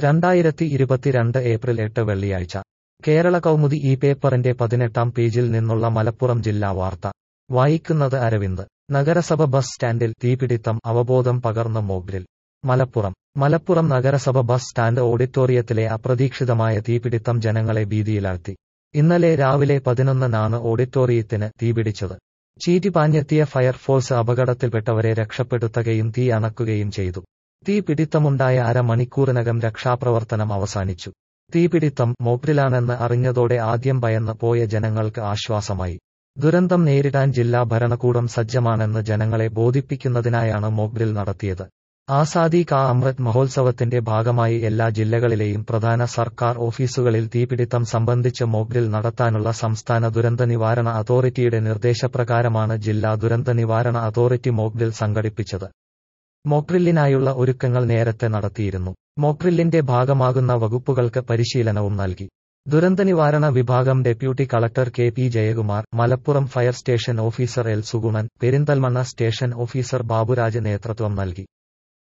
രണ്ടായിരത്തി ഇരുപത്തിരണ്ട് ഏപ്രിൽ എട്ട് വെള്ളിയാഴ്ച കേരള കൗമുദി ഈ പേപ്പറിന്റെ പതിനെട്ടാം പേജിൽ നിന്നുള്ള മലപ്പുറം ജില്ലാ വാർത്ത വായിക്കുന്നത് അരവിന്ദ് നഗരസഭ ബസ് സ്റ്റാൻഡിൽ തീപിടിത്തം അവബോധം പകർന്ന മോഗ്രിൽ മലപ്പുറം മലപ്പുറം നഗരസഭ ബസ് സ്റ്റാൻഡ് ഓഡിറ്റോറിയത്തിലെ അപ്രതീക്ഷിതമായ തീപിടിത്തം ജനങ്ങളെ ഭീതിയിലാഴ്ത്തി ഇന്നലെ രാവിലെ പതിനൊന്നിനാണ് ഓഡിറ്റോറിയത്തിന് തീപിടിച്ചത് ചീറ്റിപ്പാഞ്ഞെത്തിയ ഫയർഫോഴ്സ് അപകടത്തിൽപ്പെട്ടവരെ രക്ഷപ്പെടുത്തുകയും തീ അണക്കുകയും ചെയ്തു തീപിടിത്തമുണ്ടായ അരമണിക്കൂറിനകം രക്ഷാപ്രവർത്തനം അവസാനിച്ചു തീപിടിത്തം മോഗ്രിലാണെന്ന് അറിഞ്ഞതോടെ ആദ്യം ഭയന്ന് പോയ ജനങ്ങൾക്ക് ആശ്വാസമായി ദുരന്തം നേരിടാൻ ജില്ലാ ഭരണകൂടം സജ്ജമാണെന്ന് ജനങ്ങളെ ബോധിപ്പിക്കുന്നതിനായാണ് മോഗ്രിൽ നടത്തിയത് ആസാദി കാ അമൃത് മഹോത്സവത്തിന്റെ ഭാഗമായി എല്ലാ ജില്ലകളിലെയും പ്രധാന സർക്കാർ ഓഫീസുകളിൽ തീപിടിത്തം സംബന്ധിച്ച് മോഗ്രിൽ നടത്താനുള്ള സംസ്ഥാന ദുരന്ത നിവാരണ അതോറിറ്റിയുടെ നിർദ്ദേശപ്രകാരമാണ് ജില്ലാ ദുരന്ത നിവാരണ അതോറിറ്റി മോഗ്രിൽ സംഘടിപ്പിച്ചത് മോക്രില്ലിനായുള്ള ഒരുക്കങ്ങൾ നേരത്തെ നടത്തിയിരുന്നു മോക്രില്ലിന്റെ ഭാഗമാകുന്ന വകുപ്പുകൾക്ക് പരിശീലനവും നൽകി ദുരന്തനിവാരണ വിഭാഗം deputy collector K P Jayakumar Malappuram fire station officer L Sugunan Perinthalmanna station officer Baburaj നേതൃത്വം നൽകി